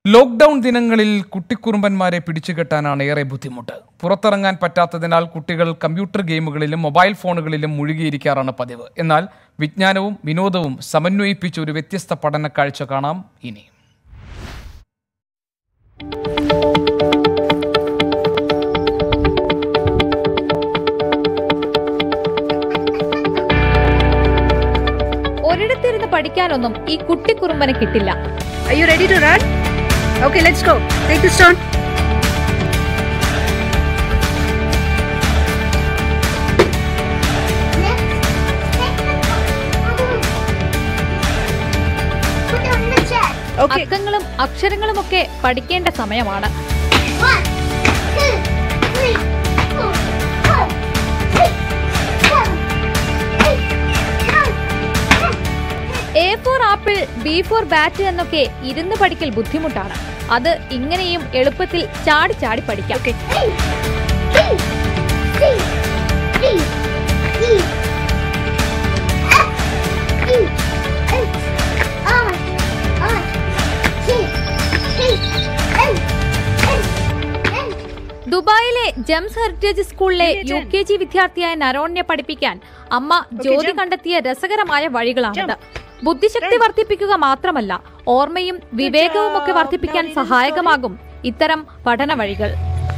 Lockdown ദിനങ്ങളിൽ കുട്ടിക്കുറുമ്പന്മാരെ പിടിച്ചുകെട്ടാനാണ് ഏറെ ബുദ്ധിമുട്ട് പുറത്തിറങ്ങാൻ പറ്റാത്തതിനാൽ കുട്ടികൾ കമ്പ്യൂട്ടർ ഗെയിമുകളിലും മൊബൈൽ ഫോണുകളിലും മുഴുകിയിരിക്കാറാണ് പതിവ് എന്നാൽ വിജ്ഞാനവും വിനോദവും സമന്വയിപ്പിച്ച ഒരു വ്യത്യസ്ത പഠന കാഴ്ച കാണാം ഇനി ഒരിടത്തിരുന്ന് പഠിക്കാനൊന്നും ഈ കുട്ടിക്കുറുമ്പന് കിട്ടില്ല Are you ready to run? Okay, let's go. Take the stone. Put it on the chair. Okay. അക്കങ്ങളും അക്ഷരങ്ങളുമൊക്കെ പഠിക്കേണ്ട സമയമാണ് One, two, three, four, five, six, seven, eight, nine, ten. A for apple B for bat എന്നൊക്കെ ഇരുന്ന് പഠിക്കൽ ബുദ്ധിമുട്ടാണ് അത് ഇങ്ങനെയും എളുപ്പത്തിൽ ചാടി ചാടി പഠിക്കാം A, B, C, D, E, F, G, H, I, I, J, K, L, M, N. ദുബായിലെ ജെംസ് ഹെറിറ്റേജ് സ്കൂളിലെ യു കെ ജി വിദ്യാർത്ഥിയായ നരോണിനെ പഠിപ്പിക്കാൻ അമ്മ ജ്യോതി jump. കണ്ടെത്തിയ രസകരമായ വഴികളാണിത് ബുദ്ധിശക്തി വർദ്ധിപ്പിക്കുക മാത്രമല്ല ഓർമ്മയും വിവേകവും ഒക്കെ വർദ്ധിപ്പിക്കാൻ സഹായകമാകും ഇത്തരം പഠന വഴികൾ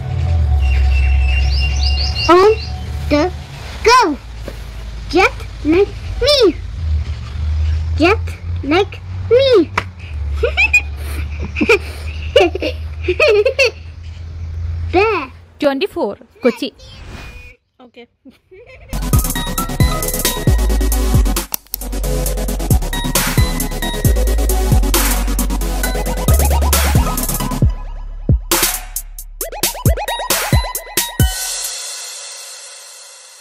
On the go. Just like me. Just like me. Bear. Twenty four Kochi Okay.